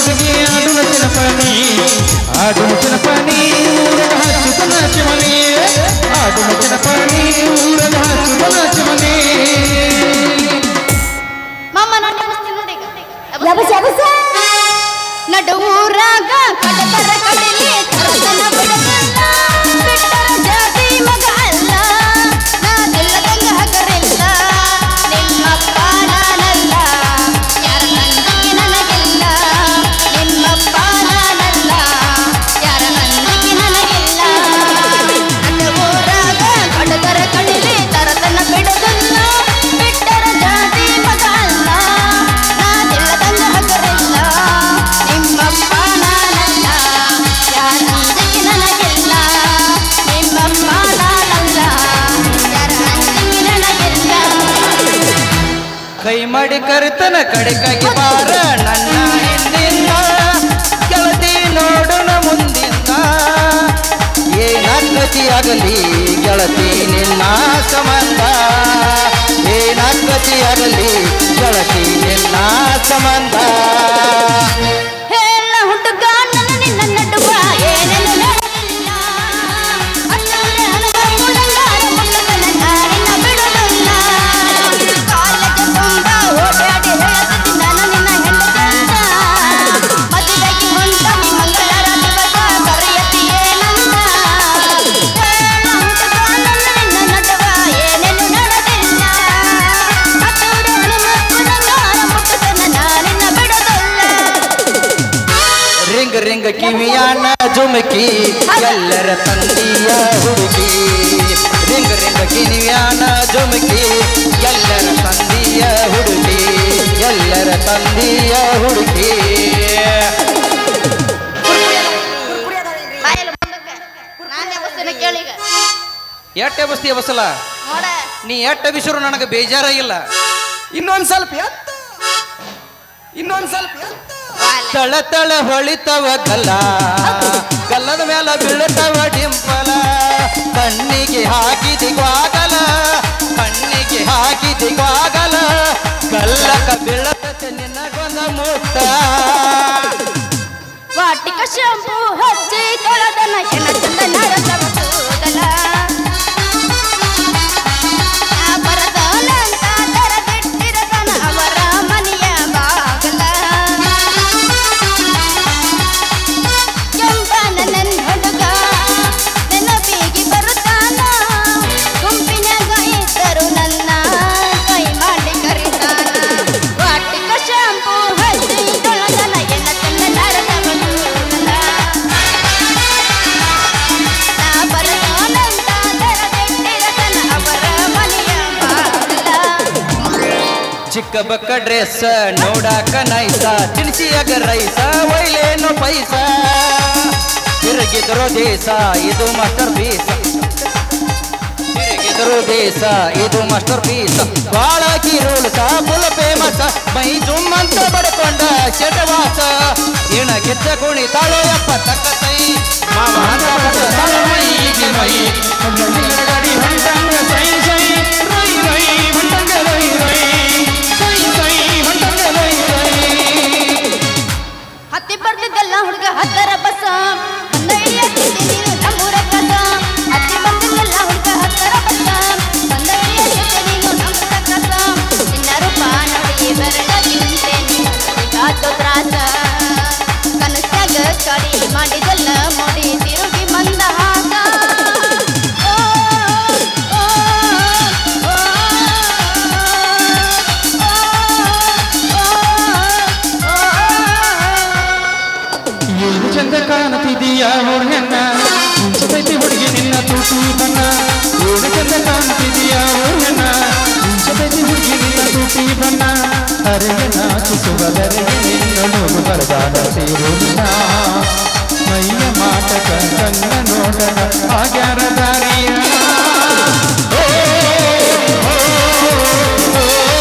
ಹುಡುಗಿ ಆಡು ನಚ್ಚಿನ ಪನಿ ಆಡು ನಚ್ಚಿನ ಪನಿ ಊರಗ ಹಚ್ಚುತ್ತ ನಾಚಿಮನಿ ಆಡು ನಚ್ಚಿನ ಪನಿ ಊರಗ ಹಚ್ಚುತ್ತ ನಾಚಿಮನಿ ಮಾಮ ನಾನು ಎಬ್ಬಿಸ್ತೀನಿ ನೋಡಿ ಈಗ. ಎಬಸ್ ಎಬಸ್ ನಡುವೂರಾಗ ಕಡತರ ಕಡಿಲಿ ತರತನ ಬಿಡಬಲ್ಲ ಬಿಟ್ಟರ ಜಾತಿ ಮಗ ಅಲ್ಲ ನಾನಿಲ್ಲದಂಗ ಹಗರಿಲ್ಲ ನಿಮ್ಮಪ್ಪ ನಾನಲ್ಲ ಯಾರ ನಂಬಿಕೆ ನನಗಿಲ್ಲ ನಿಮ್ಮಪ್ಪ ನಾನಲ್ಲ ಯಾರ ನಂಬಿಕೆ ನನಗಿಲ್ಲ ನಡುವೂರಾಗ ಕಡತರ ಕಡಿಲಿ ತರತನ ಬಿಡಬಲ್ಲ ಬಿಟ್ಟರ ಜಾತಿ ಮಗ ಅಲ್ಲ ನಾನಿಲ್ಲದಂಗ ಹಗರಿಲ್ಲ ನಿಮ್ಮಪ್ಪ ನಾನಲ್ಲ ಯಾರ ಅಂಜಿಕೆ ನನಗಿಲ್ಲ ನಿಮ್ಮಪ್ಪ ನಾನಲ್ಲ ಯಾರ ಅಂಜಿಕೆ ನನಗಿಲ್ಲ ಕೈ ಮಾಡಿ ಕರಿತನ ಕಡೆಕಾಗಿ ಬಾರ ನನ್ನ ಹಿಂದಿಂದ ಗೆಳತಿ ನೋಡೋಣ ಮುಂದಿಂದ ಏನಾಗತಿ ಆಗಲಿ ಗೆಳತಿ ನಿನ್ನ ಸಂಬಂಧ ಏನಾಗತಿ ಆಗಲಿ ಗೆಳತಿ ನಿನ್ನ ಸಂಬಂಧ ಹೇಳ ಹುಡುಗ ನನ್ನ ನಿನ್ನ ನಡುವ ಏನೇನು ನಡೆದಿಲ್ಲ ಅಣ್ಣಾರೆ ಹಣದ ಮುಳಂಗಾರ ಮುಟ್ಟದ ನಾರಿನ ಬಿಡುವುದಿಲ್ಲ ಕಾಲಕ್ಕೆ ತುಂಬ ಓಡಾಡಿ ಹೇಳತ್ತಿ ನಾನು ನಿನ್ನ ಹೆಂಡತಿಂದ ಮದುವೆಗೆ ಹೊಂಟ ಮಂಗಳರ ದಿವಸ ಕರೆಯತಿ ಏನಂದ ಹೇಳ ಹುಡುಗ ನನ್ನ ನಿನ್ನ ನಡುವ ಏನೇನು ನಡೆದಿಲ್ಲ ಹತ್ತೂರು ಹನುಮಪ್ಪನಂಗಾರ ಮುಟ್ಟದ ನಾರಿನ ಬಿಡುವುದಿಲ್ಲ ರಿಂಗ್ ರಿಂಗ್ ಕಿವಿಯಾನ ಜುಮಕಿ ಎಲ್ಲರ ತಂದೆಯ ಹುಡುಗಿ ರಿಂಗ್ ರಿಂಗ್ ಕಿವಿಯಾನ ಜುಮಕಿ ಎಲ್ಲರ ತಂದೆಯ ಹುಡುಗಿ ಎಲ್ಲರ ತಂದೆಯ ಹುಡುಗಿ ಬಾಯಲ್ಲಿ ಮುಂದಕ್ಕೆ ನಾನೇ ಬಸ್ಸಿನ ಕೇಳಿ ಈಗ ಎಟ್ಟೆ ಬಸ್ತಿ ಬಸಲ ನೋಡ ನೀ ಎಟ್ಟ ಬಿಸಿರು ನನಗೆ ಬೇಜಾರಾಗಿಲ್ಲ ಇನ್ನೊಂದ್ ಸ್ವಲ್ಪ ಎತ್ತು ಇನ್ನೊಂದ್ ಸ್ವಲ್ಪ ಎತ್ತು ಬಾಲೆ. ತಳ ತಳ ಹೊಳಿತವ ಗಲ್ಲ ಗಲ್ಲದ ಮೇಲೆ ಬೀಳ್ತವ ಡಿಂಪಲ ಕಣ್ಣಿಗೆ ಹಾಕಿದಿ ಗ್ವಾಗಲ ಕಣ್ಣಿಗೆ ಹಾಕಿದಿ ಗ್ವಾಗಲ ಕಲ್ಲಕ ಬೀಳತತೆ ನಿನಗೊಂದ ಮುಟ್ಟ ವಾಟಿಕ ಶಾಂಪು ಹಚ್ಚಿ ತೊಳೆದನ ಎಣ ಚಂದ ನರಸವ ಕೂದಲ ನಾ ಬರದಾನಂತ ತೆರೆದಿಟ್ಟಿರತನ ಅವರ ಮನೆಯ ಬಾಗಲ ಕೆಂಪನ ನನ್ ಹುಡುಗ ನೆನಪಿಗೆ ಬರುತ್ತಾನ ಗುಂಪಿನಾಗ ಇದ್ದರು ನನ್ನ ಕೈ ಮಾಡಿ ಕರಿತಾನ ವಾಟಿಕ ಶಾಂಪು ಹಚ್ಚಿ ತೊಳೆದನ ಎನ್ನ ಚಂದ ನರಸವ ಕೂದಲ ನಾ ಬರದಾನಂತ ತೆರೆದಿಟ್ಟಿರತನ ಅವರ ಮನೆಯ ಬಾಗಲ ಚಿಕ್ಕ ಬಕ್ಕ ಡ್ರೆಸ್ ನೋಡಾಕ ನೈಸ ತಿನಿಸಿಯಾಗ ರೈಸ ಒಯ್ಲೇನು ಪೈಸ ತಿರುಗಿದ್ರು ದೇಶ ಇದು ಮಾಸ್ಟರ್ ಪೀಸ್ ತಿರುಗಿದ್ರು ದೇಶ ಇದು ಮಾಸ್ಟರ್ ಪೀಸ್ ಬಾಳ ಕಿರುಳ್ಸ ಫುಲ್ ಫೇಮಸ್ ಮೈ ಜುಮ್ಮಂತ ಬಡ್ಕೊಂಡ ಶಟವಾಸ ಇಣ ಗೆದ್ದ ಕುಣಿತಾಳೋ ಎಪ್ಪ ತಕ್ಕ ತೈ ಮಾಮ ಅಂತ ಬಡ್ತಾಳ ಮೈಗೆ ಮೈ ಗಾಡಿ ಹೊಂಟಂಗ ಸೈ ಸೈ ರೈ ರೈ ಹೊಂಟಂಗ ರೈ ರೈ ಸೈ ಸೈ ಹೊಂಟಂಗ ರೈ ರೈ ಹತ್ತಿ ಬರ್ತಿದ್ದಲ್ಲ ಹುಡುಗ ಹತ್ತರ ಬಸ ಬಂದ ಇಳಿಯತ್ತಿದ್ದೆ ನೀನು ನಮ್ಮೂರ ಕಸ ಹತ್ತಿ ಬರ್ತಿದ್ದಲ್ಲ ಹುಡುಗ ಹತ್ತರ ಬಸ ಬಂದ ಇಳಿಯತ್ತಿದ್ದೆ ನೀನು ನಮ್ಮೂರ ಕಸ ನಿನ್ನ ರೂಪ ನೋಡಿ ಬೆರಳ ನಿಂತೇನೆ ಕಾತು ತ್ರಾಸ ಕನಸಾಗ ಕಡಿ ಮಾಡಿದಲ್ಲ ಮೋಡಿ ತಿರುಗಿ ಮಂದ ಹಾಗ ಓ, ಓ, ಓ, ಓ, ಓ, ಓ. ಏನು ಚಂದ ಕಾಣುತ್ತಿದೀಯ ಹೆಣ್ಣ ಮುಂಚತೈತಿ ಹುಡುಗಿ ನಿನ್ನ ತೂತು ಬಣ್ಣ ಏನು ಚಂದ ಕಾಣುತ್ತಿದೀಯ ಹೆಣ್ಣ ಮುಂಚತೈತಿ ಹುಡುಗಿ ನಿನ್ನ ತೂಟಿ ಬಣ್ಣ ಅರೆಯ ನಾಚಿಸುವದರೆಗೆ ನಿನ್ನ ನೋಡು ಬರದಾನ ಸೇರುವುದಿಲ್ಲ ಮೈಯ ಮಾಟಕ ಕಣ್ಣ ನೋಟಕ ಆಗ್ಯಾರ ದಾರಿಯ ಓ, ಓ, ಓ,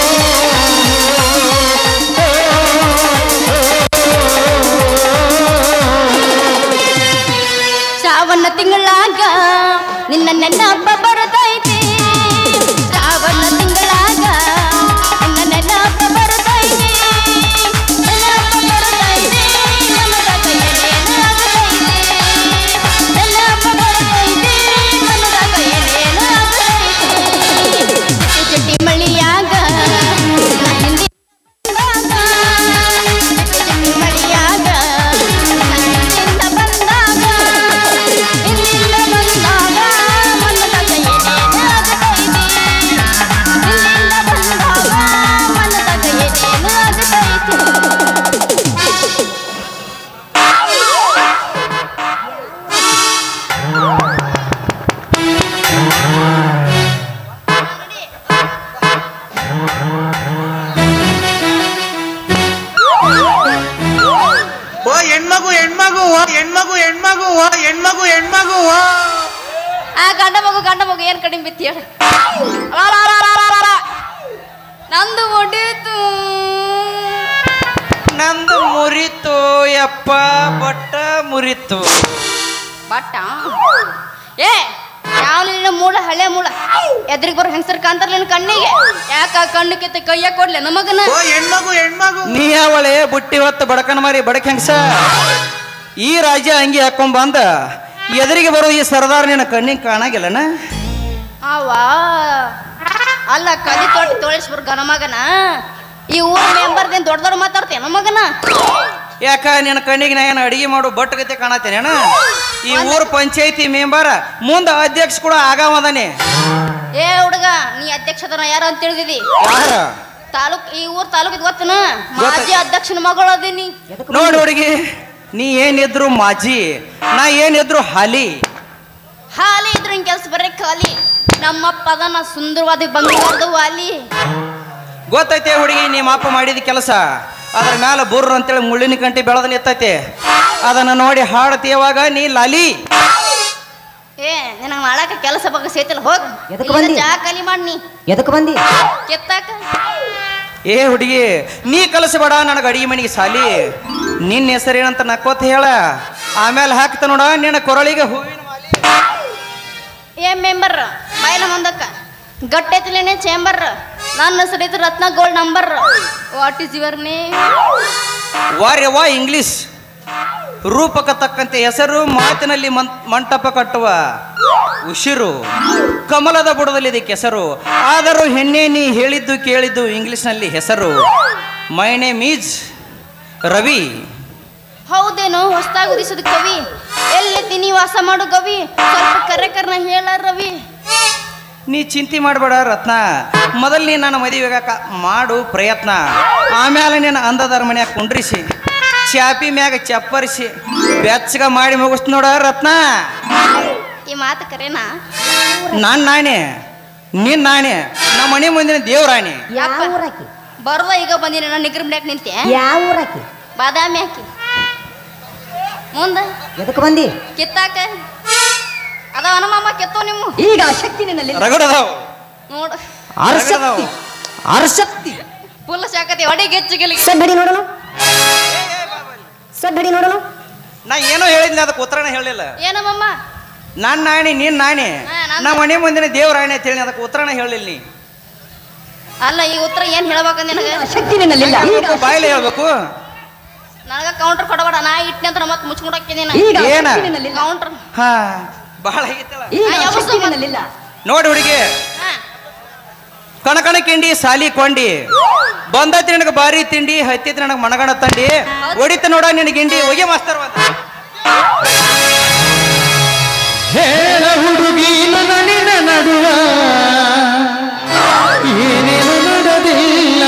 ಶ್ರಾವಣ ತಿಂಗಳಾಗ ನಿನ್ನ ನೆನಪ ಬರುತ್ತೈತಿ ಶ್ರಾವಣ ತಿಂಗಳಾಗ ನಿನ್ನ ನೆನಪ ಬರುತ್ತೈತಿ ನೆನಪ ಬರುತ್ತೈತಿ ಹೆಣ್ಮಗು ಹೆಣ್ಮಗು ಹೆಣ್ಮಗು ಹೆಣ್ಮಗು ಹೆಣ್ಮಗು ಹೆಣ್ಮಗು ಆ ಗಂಡ ಮಗು ಗಂಡ ಮಗು ಏನ್ ಕಡಿಮೆ ಬಿತ್ತಿ ಹೇಳು ಅಲ, ಅಲ, ಅಲ, ಅಲ, ಅಲ, ಅಲ. ನಂದು ಒಡೀತು ನಂದು ಮುರಿತು ಯಪ್ಪ ಬಟ್ಟ ಮುರಿತು ಬಟ್ಟ ಏ ಯಾವ ನಿನ್ನ ಮೂಳ ಹಳೆ ಮೂಳ ಎದ್ರಿಗೆ ಬರೋ ಹೆಂಗಸರ್ ಕಾಂತಾರ ನಿನ್ನ ಕಣ್ಣಿಗೆ ಯಾಕ ಕಣ್ಣು ಕಿತ್ತ ಕೈಯ ಕೊಡ್ಲೆ ನಮಗನ ಓ ಹೆಣ್ಮಗು ಹೆಣ್ಮಗು ನೀ ಯಾವಳೆ ಬುಟ್ಟಿ ಹೊತ್ತು ಬಡಕನ ಮಾರಿ ಬಡಕ ಹೆಂಗಸ ಈ ರಾಜ್ಯ ಅಂಗಿ ಹಾಕೊಂಡ್ ಬಂದ ಎದುರಿಗೆ ಬರೋ ಈ ಸರ್ದಾರ್ ನಿನ್ನ ಕಣ್ಣಿಗೆ ಕಾಣಾಗಿಲ್ಲನ ಅವಾ ಅಲ್ಲ ಕದಿ ತೊಟ್ಟಿ ತೋಳಿಸ್ಬರ್ ಗನ ಮಗನ ಈ ಊರ್ ಮೆಂಬರ್ದೇನ್ ದೊಡ್ಡ ದೊಡ್ಡ ಮಾತಾಡ್ತೇನ ಮಗನ ಯಾಕ ನಿನ್ನ ಕಣ್ಣಿಗೆ ನಾ ಏನು ಅಡಿಗೆ ಮಾಡು ಬಟ್ಟಗತೆ ಕಾಣತ್ತೇನೇನ ಈ ಊರ್ ಪಂಚಾಯತಿ ಮೆಂಬರ್ ಮುಂದ ಅಧ್ಯಕ್ಷ ಕೂಡ ಆಗವದಾನೆ ಏ ಹುಡುಗ ನೀ ಅಧ್ಯಕ್ಷದನ ಯಾರು ಅಂತ ತಿಳಿದಿದಿ ಯಾರ ತಾಲೂಕ್ ಈ ಊರ್ ತಾಲೂಕಿದ್ ಗೊತ್ತನ ಮಾಜಿ ಅಧ್ಯಕ್ಷನ ಮಗಳು ಅದೀನಿ ನೋಡಿ ಹುಡುಗಿ ನೀ ಏನಿದ್ರು ಮಾಜಿ ನಾ ಏನಿದ್ರು ಹಾಲಿ ಹಾಲಿ ಇದ್ರ ಹಿಂಗ್ ಕೆಲ್ಸ ಬರೀ ಖಾಲಿ ನಮ್ಮಪ್ಪ ಅದನ್ನ ಸುಂದರವಾದ ಬಂಗಾರದ ವಾಲಿ ಗೊತ್ತೈತೆ ಹುಡುಗಿ ನಿಮ್ಮ ಅಪ್ಪ ಮಾಡಿದ ಕೆಲಸ ಅದ್ರ ಮ್ಯಾಲ ಬುರ್ರ ಅಂತೇಳಿ ಮುಳ್ಳಿನ ಕಂಟಿ ಬೆಳೆದ ನಿತ್ತೈತೆ ಅದನ್ನ ನೋಡಿ ಹಾಡ್ತೀಯವಾಗ ನೀ ಲಾಲಿ ಏ ನಿನಗೆ ಮಾಡಾಕ ಕೆಲಸ ಬಗ್ಗೆ ಸೇತಿಲ್ಲ ಹೋಗ್ ಎದಕ್ ಇಲ್ಲ ಬಂದಿ? ಚಾ ಕಲಿ ಮಾಡಿ ನೀ ಎದಕ್ಕೆ ಬಂದಿ ಕೆತ್ತಾಕ ಏ ಹುಡುಗಿ ನೀ ಕಲಿಸಬೇಡ ನನಗೆ ಅಡಿಗೆ ಮನೆಗೆ ಸಾಲಿ ನಿನ್ನ ಹೆಸರೇನಂತ ನಕ್ಕೋತ ಹೇಳ ಆಮೇಲೆ ಹಾಕ್ತ ನೋಡ ನಿನ್ನ ಕೊರಳಿಗೆ ಹೂವಿನ ಮಾಲೆ. ಏ ಮೆಂಬರ್ ಬಾಯ್ಲ ಮುಂದಕ್ಕ ಗಟ್ಟೆತ್ಲೇನೆ ಚೇಂಬರ್ ನನ್ನ ಹೆಸರು Ratna gold number what is your name ವಾರ್ಯವ ಇಂಗ್ಲಿಷ್ ರೂಪಕ ತಕ್ಕಂತೆ ಹೆಸರು ಮಾತಿನಲ್ಲಿ ಮನ್ ಮಂಟಪ ಕಟ್ಟುವ ಉಸಿರು ಕಮಲದ ಬುಡದಲ್ಲಿ ಇದಕ್ಕೆ ಹೆಸರು ಆದರೂ ಹೆಣ್ಣೆ ನೀ ಹೇಳಿದ್ದು ಕೇಳಿದ್ದು ಇಂಗ್ಲಿಷ್ನಲ್ಲಿ ಹೆಸರು ಮೈ ನೇಮ್ ಈಸ್ ರವಿ ಹೌದೇನೋ ಹೊಸ್ದಾಗಿ ಉದಿಸಿದ ಕವಿ ಎಲ್ಲಿ ನೀ ವಾಸ ಮಾಡು ಕವಿ ಸ್ವಲ್ಪ ಕರೆ ಕರ್ನ ಹೇಳ ರವಿ ನೀ ಚಿಂತೆ ಮಾಡಬೇಡ ರತ್ನ ಮೊದಲು ನೀ ನನ್ನ ಮದುವೆಗಾಕ ಮಾಡು ಪ್ರಯತ್ನ ಆಮೇಲೆ ನೀನು ಅಂದದರ ಮನ್ಯಾಗ ಕುಂಡ್ರಿಸಿ ಚಾಪಿ ಮ್ಯಾಗ ಚಪ್ಪರಿಸಿ ಬೆಚ್ಚಗ ಮಾಡಿ ಮುಗಿಸ್ ನೋಡ ರತ್ನ ಈ ಮಾತು ಕರೆನಾ ನಾನು ನಾಣೆ ನೀನ್ ನಾಣೆ ನಮ್ಮ ಮನೆ ಮುಂದಿನ ದೇವ್ರಾಣಿ ಯಾವ ಊರಾಕಿ ಬರ್ದ ಈಗ ಬಂದಿನಿ ನಾನು ನಿಗ್ರ ಮನ್ಯಾಗ ನಿಂತೆ ಯಾವ ಊರಾಕಿ ಬಾದಾಮಿ ಹಾಕಿ ಮುಂದ ಎದಕ್ಕೆ ಬಂದಿ ಕಿತ್ತಾಕ ಅದಾವ ನಮ್ಮಮ್ಮ ಕೆತ್ತೋ ನಿಮ್ಮ ಈಗ ಶಕ್ತಿ ನಿನ್ನಲ್ಲಿ ರಗಡದಾವ್ ನೋಡು ಅರ್ಶಕ್ತಿ ಅರ್ಶಕ್ತಿ ಫುಲ್ ಶಾಕತಿ ಹೊಡಿ ಗೆಚ್ಚು ಗೆಲಿಗೆ ಸಡ್ಡಡಿ ನೋಡೋಣ ಸಡ್ಡಡಿ ನೋಡೋಣ ನಾ ಏನೋ ಹೇಳಿದ್ನಿ ಅದಕ್ಕೆ ಉತ್ತರನ ಹೇಳಿಲ್ಲ ಏನಮ್ಮಮ್ಮ ನಾನ್ ನಾಣಿ ನೀನ್ ನಾಣಿ ಹಾ, ನಾನ್ ನಮ್ಮ ಮನೆ ಮುಂದಿನ ದೇವ್ರಾಣಿ ಅಂತ ಹೇಳಿ ಅದಕ್ಕೆ ಉತ್ತರನ ಹೇಳಿಲ್ಲ ನೀ ಅಲ್ಲ ಈ ಉತ್ತರ ಏನ್ ಹೇಳ್ಬೇಕಂದ ನಿನಗ ಶಕ್ತಿ ನಿನ್ನಲ್ಲಿಲ್ಲ ಈಗ ಬಾಯಿಲೆ ಹೇಳ್ಬೇಕು ನನಗ ಕೌಂಟರ್ ಕೊಡಬೇಡ ನಾ ಇಟ್ನಿ ಅಂತ ಮತ್ತೆ ಮುಚ್ಕೊಂಡಾಕಿದೀನ ಈಗ ಏನ? ಶಕ್ತಿ ನಿನ್ನಲ್ಲಿಲ್ಲ ಕೌಂಟರ್ ಹಾ ಬಹಳ ಐತಲ್ಲ ಈಗ ಆ, ಯಾವ ಶಕ್ತಿ ಸಂಬಂಧ? ನಿನ್ನಲ್ಲಿಲ್ಲ ನೋಡಿ ಹುಡುಗಿ ಕಣಕಣ ಕಿಂಡಿ ಸಾಲಿ ಕೊಂಡಿ ಬಂದೈತಿ ನಿನಗೆ ಬಾರಿ ತಿಂಡಿ ಹತ್ತೈತಿ ನನಗೆ ಮಣಗಣ ತಂಡಿ ಹೊಡಿತ ನೋಡ ನಿನಗೆ ಗಿಂಡಿ ಒಗೆ ಮಾಸ್ತರ್ ಅಂತ ಹೇಳ ಹುಡುಗಿ ನನ್ನ ನಿನ್ನ ನಡುವ ಏನೇನು ನಡೆದಿಲ್ಲ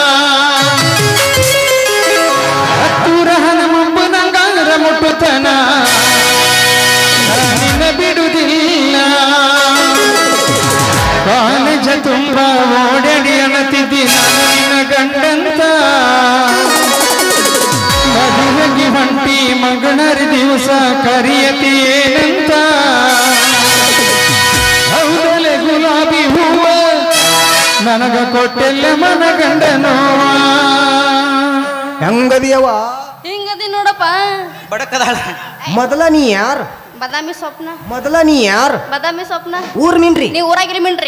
ಹತ್ತೂರ ಹನುಮಂಬ ನಂಗಾರ ಮುಟ್ಟುತನ ನಿನ್ನ ಬಿಡುವುದಿಲ್ಲ ಕಾಲೇಜ ತುಂಬ ಓಡಾಡಿ ಅನ್ನತಿದ್ದಿ ನಾನು ನಿನ್ನ ಗಂಡಂತ ಮದುವೆಗೆ ಹೊಂಟಿ ಮಗನರ ದಿವಸ ಕರಿಯತಿ ಏನಂತ ಹೌದಲೆ ಗುಲಾಬಿ ಹೂವ ನನಗ ಕೊಟ್ಟೆಲ್ಲ ಮನಗಂಡ ನೋವ ಹೆಂಗದಿಯವ ಹಿಂಗದಿ ನೋಡಪ್ಪ ಬಡಕದಾಳ ಮೊದಲ ನೀ ಯಾರು ಬಾದಾಮಿ ಸ್ವಪ್ನ ಮೊದಲ ನೀ ಯಾರು ಬಾದಾಮಿ ಸ್ವಪ್ನ ಊರ್ ನಿನ್ರಿ ನೀವು ಊರಾಗಿರಿ ಮಿಣ್ರಿ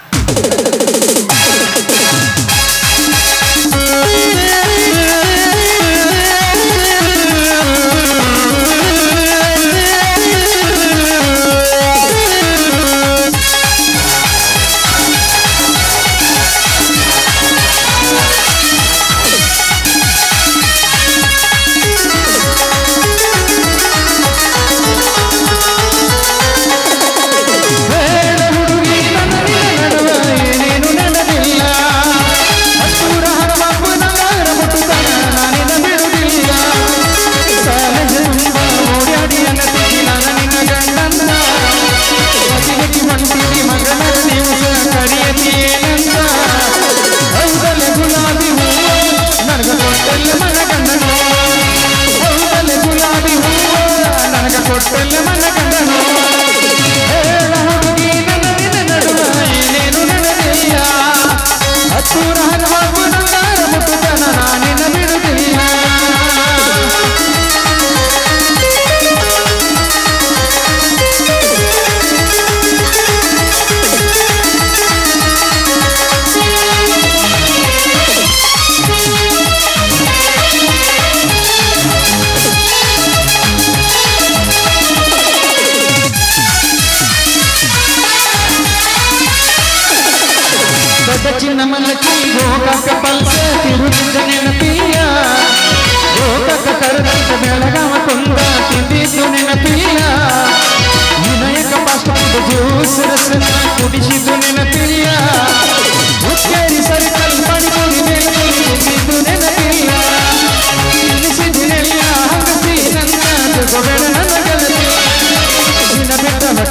ಬೇಡ ಹುಡುಗಿ ನನ್ನ ನಿನ್ನ ನಡುವ ಏನೇನು ನಡೆದಿಲ್ಲ ಹತ್ತೂರ ಹನುಮಪ್ಪ ನಂಗಾರ ಮುಟ್ಟುತ್ತಾನ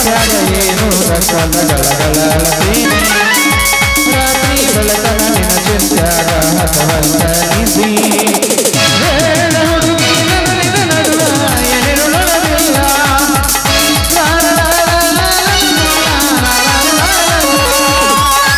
ಹೊಟ್ಯಾಗ ಏನು ರಸದ ಗಳಗಳೀನಿ ರಾತ್ರಿ ಬೆಳತನ ನಿನ್ನ ಚಿಂತ್ಯಾಗ ಹಸವಂತ ನಿಧಿ ಹೇಳ ಹುಡುಗಿ ನಗುವಿನ ನಡುವ ಏನಿರುಳಲಿಲ್ಲ ಲಾ ಲಾ ಲಾ ಲಾ ಲಾ ಲಾ ಲಾ ಲಾ ಲಾ.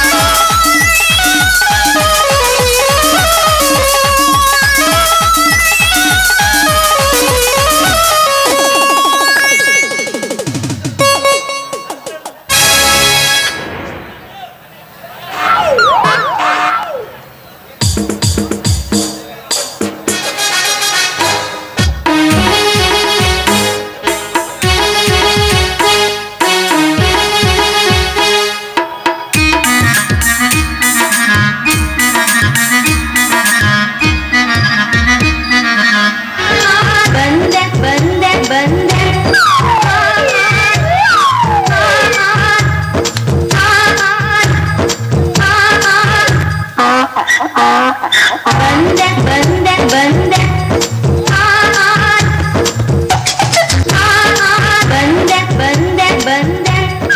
ಬಂದೆ ಬಂದೆ ಬಂದೆ ಬಂದೆ ಬಂದೆ ಬಂದೆ ಬಂದೆ ಬಂದೆ ಬಂದೆ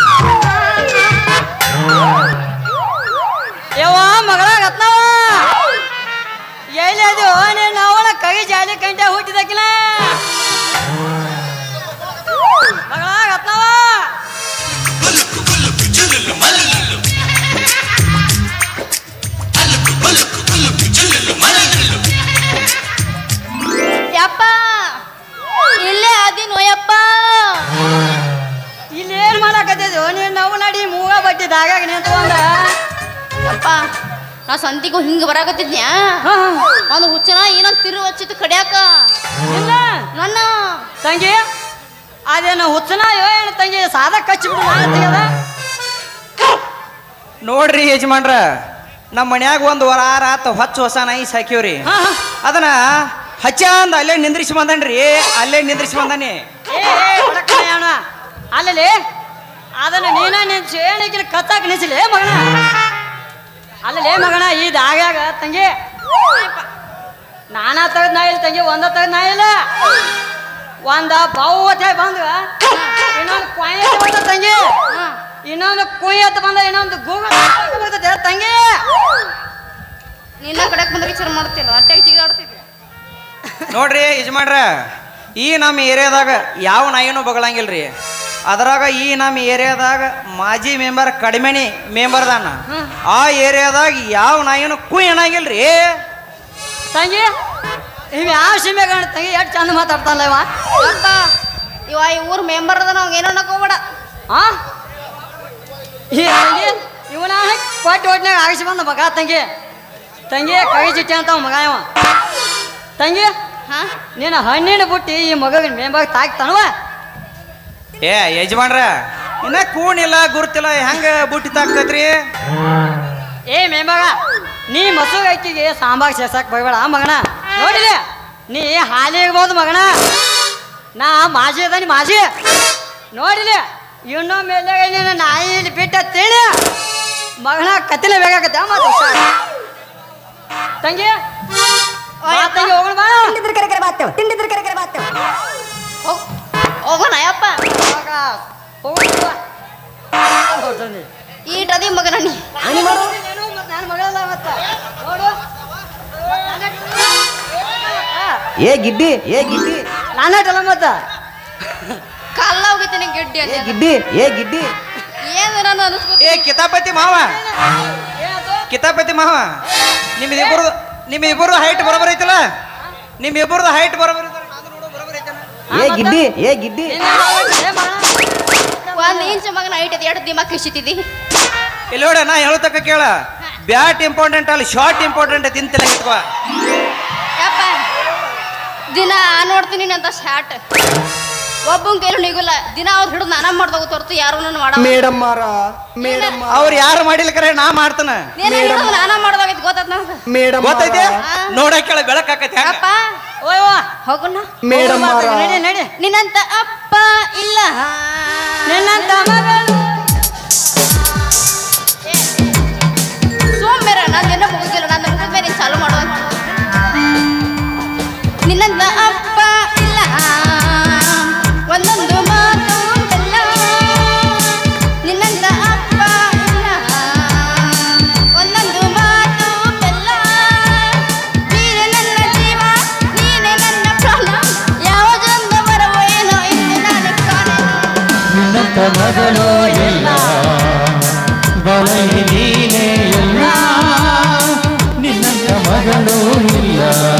ಯವ್ವ ಮಗಳ ರತ್ನವ ಎಲ್ಲಿ ಅದು ನೀನು ಅವಳ ಕೈ ಜಾಲಿ ಕಂಟೆ ಹುಟ್ಟಿದಕ್ಕಿನ ಮಗಳ ರತ್ನವ ಯಪ್ಪ ಇಲ್ಲೇ ಅದಿನ ಯಪ್ಪ ಇಲ್ಲಿ ಏನ್ ಮಾಡಕತ್ತಿದ್ದು ನೀನು ನಾವು ನಡಿ ಮೂಗ ಬಟ್ಟಿ ದಾಗಾಗ ನಿಂತ್ಕೊಂಡ ಯಪ್ಪ ನಾ ಸಂತಿಗೂ ಹಿಂಗ ಬರಾಕತ್ತಿದ್ನ್ಯಾ ಒಂದು ಹುಚ್ಚನ ಏನೋ ತಿರು ಹಚ್ಚಿತ್ತು ಕಡ್ಯಾಕ ಇಲ್ಲ ನನ್ನ ತಂಗಿ ಅದೇನು ಹುಚ್ಚನ ಯೋ ಏನು ತಂಗಿ ಸಾದ ಕಚ್ಚಿಬಿಡು ನಾನು ತೆಗೆದ ನೋಡ್ರಿ ಯಜಮಾನ್ರ ನಮ್ಮ ಮನ್ಯಾಗ ಒಂದು ವಾರ ಆತ ಹೊಚ್ಚ ಹೊಸ ನಾಯಿ ಸಾಕಿವ್ರಿ ಹಾ ಹಾ. ಅದನ್ನ ಹಚ್ಚ ಅಂದ ಅಲ್ಲೇ ನಿಂದ್ರಿಸಿ ಬಂದನ್ರಿ ಅಲ್ಲೇ ನಿಂದ್ರಿಸಿ ಬಂದಾನಿ ಏ ಅಣ್ಣ ಅಲ್ಲಲ್ಲಿ ಅದನ್ನ ನೀನ ನಿಂಚು ಏನಕ್ಕಿನ ಕತ್ತಾಕ ನಿಂಚಲೇ ಮಗನ ಅಲ್ಲಲೇ ಮಗನ ಈ ದಾಗ್ಯಾಗ ತಂಗಿ ನಾನಾ ತೆಗ್ದ ನಾ ಇಲ್ಲ ತಂಗಿ ಒಂದ ತೆಗ್ದ ನಾ ಇಲ್ಲ ಒಂದ ಬಾವುತೆ ಬಂದ ಇನ್ನೊಂದು ಕೊಯ್ಯತ್ ಬಂದ ತಂಗಿ ಇನ್ನೊಂದು ಕುಯ್ಯತ್ ಬಂದ ಇನ್ನೊಂದು ಗೂಗಲ್ ಬರ್ತದೆ ತಂಗಿ ನಿನ್ನ ಕಡೆಕ್ ಬಂದ್ರೆ ಚುರು ಮಾಡ್ತಿಲ್ಲ ಅಟ್ಟೆಗೆ ಜಿಗಾಡ್ತಿದ್ದೆ ನೋಡ್ರಿ ಯಜಮಾನ್ರ ಈ ನಮ್ಮ ಏರಿಯಾದಾಗ ಯಾವ ನಾಯಿನೂ ಬಗಳಂಗಿಲ್ರಿ ಅದ್ರಾಗ ಈ ನಮ್ಮ ಏರಿಯಾದಾಗ ಮಾಜಿ ಮೆಂಬರ್ ಕಡಿಮೆನಿ ಮೆಂಬರ್ ದಾನ ಆ ಏರಿಯಾದಾಗ ಯಾವ ನಾಯಿನೂ ಕುಯ್ ಅನ್ನಂಗಿಲ್ರಿ ತಂಗಿ ಇವ್ ಯಾವ ಸಿಮೆ ಕಾಣ ತಂಗಿ ಎಷ್ಟು ಚಂದ ಮಾತಾಡ್ತಾನಲ್ಲ ಇವ ಅಪ್ಪ ಇವ ಈ ಊರ್ ಮೆಂಬರ್ ಅದ ನಾವ್ ಏನೋ ಅನ್ನಕೋಬೇಡ ಆ ಈ ತಂಗಿ ಇವನ ಕೊಟ್ಟು ಒಟ್ನಾಗ ಆಗಿಸಿ ಬಂದ ಮಗ ತಂಗಿ ತಂಗಿ ಕೈ ಚಿಟ್ಟಿ ಅಂತ ಮಗ ಇವ ತಂಗಿ ಹಾ ನೀನು ಹಣ್ಣಿನ ಬುಟ್ಟಿ ಈ ಮಗನ ಮೇಂಬಾಗ ತಾಕ್ತಾನವ ಏ ಯಜಮಾನ್ರ ಇನ್ನ ಕೂಣಿಲ್ಲ ಗುರುತಿಲ್ಲ ಹೆಂಗ ಬುಟ್ಟಿ ತಾಕ್ತೈತ್ರಿ ಏ ಮೇಂಬಾಗ ನೀ ಮಸುಗ ಐತಿಗೆ ಸಾಂಬಾರ್ ಸೇರ್ಸಕ್ ಬೈಬೇಡ ಮಗನ ನೋಡಿಲಿ ನೀ ಹಾಲಿಗೆ ಬೋದು ಮಗನ ನಾ ಮಾಜಿ ಅದಾನಿ ಮಾಜಿ ನೋಡಿಲಿ ಇನ್ನೊಮ್ಮೆ ನೀನು ನಾಯಿ ಇಲ್ಲಿ ಬಿಟ್ಟ ತಿಳಿ ಮಗನ ಕತ್ತಿಲೆ ಬೇಕಾಗತ್ತೆ ಮಾತು ಹುಷಾರ್. ತಂಗಿ ಬಾ ತಂಗಿ ಹೋಗೋಣ ಬಾ ತಿಂಡಿದ್ರ ಕರೆ ಕರೆ ಬಾತ್ತೇವ್ ತಿಂಡಿದ್ರ ಕರೆ ಕರೆ ಬಾತ್ತೇವ್ ಹೋಗ್ ಹೋಗೋಣ ಯಪ್ಪ ಮಗ, ಹೋಗೋಣ ಬಾ. ಹೊರ್ಟೋನಿ. ಈಟದಿ ಮಗನ ನೀ ಹಾನಿ ಮಾಡು ನೀನು ಮತ್ತ್ ನಾನ್ ಮಗಳಲ್ಲ ಮತ್ತ ನೋಡು ಏ ಗಿಡ್ಡಿ ಏ ಗಿಡ್ಡಿ ನಾನಟಲ್ಲ ಮತ್ತ ಕಲ್ಲ ಹೋಗಿತೀನಿ ಗಿಡ್ಡಿ ಏ ಅಂತ ಗಿಡ್ಡಿ ಏ ಗಿಡ್ಡಿ ಏನ್ ನಾನು ಅನಿಸ್ಬೇಕು ಏ ಕಿತಾಪತಿ ಮಾವ ಏನಾಯ್ತು? ಕಿತಾಪತಿ ಮಾವ ನಿಮ್ದು ಇಬ್ಬರು ನಿಮ್ ಇಬ್ಬರು ಹೈಟ್ ಬರೋಬರ್ ಐತಲ್ಲ ನಿಮ್ ಇಬ್ಬರದು ಹೈಟ್ ಬರೋಬರ್ ಐತಲ್ಲ ನಾನು ನೋಡು ಬರೋಬರ್ ಐತನ ಏ ಗಿಡ್ಡಿ ಏ ಗಿಡ್ಡಿ ನಿನ್ನ ಯಾವಾಗ ಏ ಮಗ? ಒಂದ್ ಇಂಚ್ ಮಗನ ಐಟದಿ ಎರಡು ದಿಮಾಕ್ ಕಿಸಿತಿದ್ದಿ ಇಲ್ಲಿ ನೋಡ ನಾ ಹೇಳತಕ್ಕ ಕೇಳ ಬ್ಯಾಟ್ ಇಂಪಾರ್ಟೆಂಟ್ ಅಲ್ಲ ಶಾರ್ಟ್ ಇಂಪಾರ್ಟೆಂಟ್ ತಿಂತಿಲ್ಲ ಇಟ್ಕೋ ಯಪ್ಪ ದಿನ ನೋಡ್ತೀನಿ ಅಂತ ಶಾಟ್ ಒಬ್ಬನ ಕೈಲೂ ನಿಗುಲ್ಲ ದಿನ ಅವ್ರು ಹಿಡಿದು ನಾನ ಮಾಡ್ದಾಗ ಹೊರತು ಯಾರು ನನ್ನ ಮಾಡ ಮೇಡಮ್ ಮಾರ ಮೇಡಮ್ ಅವ್ರು ಯಾರು ಮಾಡಿಲ್ಲ ಕರೆ ನಾ ಮಾಡ್ತಾನ ನೀನು ಹಿಡಿದು ನಾನ ಮಾಡ್ದಾಗೈತಿ ಗೊತ್ತಾತ್ ನನಗೆ ಮೇಡಮ್ ಗೊತ್ತೈತೆ ಹಾ. ನೋಡಕ್ ಕೇಳ ಬೆಳಕಾಕೈತೆ ಹೆಂಗ ಅಪ್ಪ ಓಯ್ ಅವ್ವ, ಹೋಗೋಣ ಮೇಡಮ್ ಮಾರ ನಡಿ ನಡಿ ನಿನ್ನಂತ ಅಪ್ಪ ಇಲ್ಲ ನಿನ್ನಂತ ಮಗಳು ಸೋಮ್ಬೇರ ನಾನು ಏನೋ ಮುಗಿದಿಲ್ಲ ನಾನು ಮುಗಿದ ಮೇಲೆ ನೀನ್ ಚಾಲು ಮಾಡುವ ನಿನ್ನಂತ ಅಪ್ಪ ಇಲ್ಲ ಒಂದೊಂದು ಮಾತು ಬೆಲ್ಲ ನಿನ್ನಂತ ಮಗಳು ಇಲ್ಲ ಬಳಲಿ ನೀನೇ ಎಲ್ಲ ನಿನ್ನಂತ ಮಗಳು ಇಲ್ಲ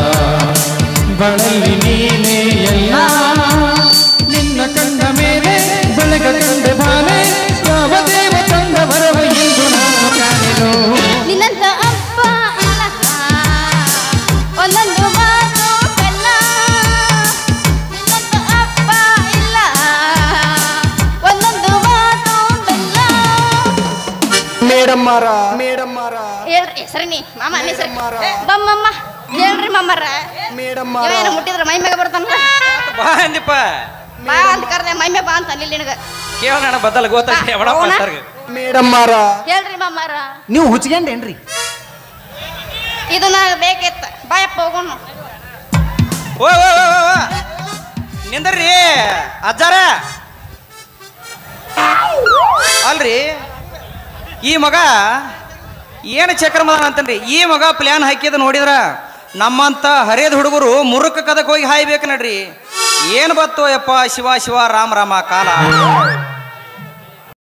ಬಳಲಿ ನೀನೇ ಎಲ್ಲ ನಿನ್ನ ಕಂಡ ಮೇಲೆ ಬೆಳಗ ಕಂಡ ಬಾಲೆ ಯಾವ ದೇವ ತಂದ ಬರವ ಎಂದು ನಾನು ಕಾಣೆನು ನಿನ್ನಂತ ಅಪ್ಪ ಅಲ್ಲ ಒಂದೊಂದು ಮಾತು ಬೆಲ್ಲ ನಿನ್ನಂತ ಅಪ್ಪ ಇಲ್ಲ ಒಂದೊಂದು ಮಾತು ಬೆಲ್ಲ ಮೇಡಮ್ ಮಾರ ಮೇಡಮ್ ಮಾರ ಹೇಳ್ರಿ ಹೆಸರಿನಿ ಮಾಮ ಹೆಸರು ಮಾರ. ಬಮ್ಮಮ್ಮ ಹೇಳ್ರಿ ಮಮ್ಮರ ಮೇಡಮ್ ಮಾರ ಇವೇನು ಮುಟ್ಟಿದ್ರೆ ಮೈ ಮ್ಯಾಗ ಬರ್ತಾನ ಬಾ ಅಂದಿಪ್ಪ ಬಾ ಅಂತ ಕರ್ದೆ ಮೈ ಮ್ಯಾಗ ಬಾ ಅಂತ ಅಲ್ಲಿ ನಿನಗ ಕೇಳ ನನ್ನ ಬದಲ್ ಗೊತ್ತಾಗ್ತಿ ಅವಡ ಹೌನಾ? ಮೇಡಮ್ ಮಾರ ಹೇಳ್ರಿ ಮಮ್ಮರ ನೀವು ಹುಚ್ಕೊಂಡೇನ್ರಿ ಇದು ನನಗೆ ಬೇಕಿತ್ತು ಬಾಯಪ್ಪ ಹೋಗೋಣ ಓ ಓ, ಓ, ಓ, ಓ. ನಿಂದ್ರಿ ಅಜ್ಜಾರ ಅಲ್ರಿ ಈ ಮಗ ಏನು ಚಕ್ರ ಮದ ಅಂತನ್ರಿ ಈ ಮಗ ಪ್ಲ್ಯಾನ್ ಹಾಕಿದ ನೋಡಿದ್ರ ನಮ್ಮಂತ ಹರಿಯದ ಹುಡುಗರು ಮುರುಕ ಕದಕ್ ಹೋಗಿ ಹಾಯ್ಬೇಕು ನಡ್ರಿ ಏನು ಬತ್ತು ಯಪ್ಪ ಶಿವ ಶಿವ ರಾಮ ರಾಮ ಕಾಲ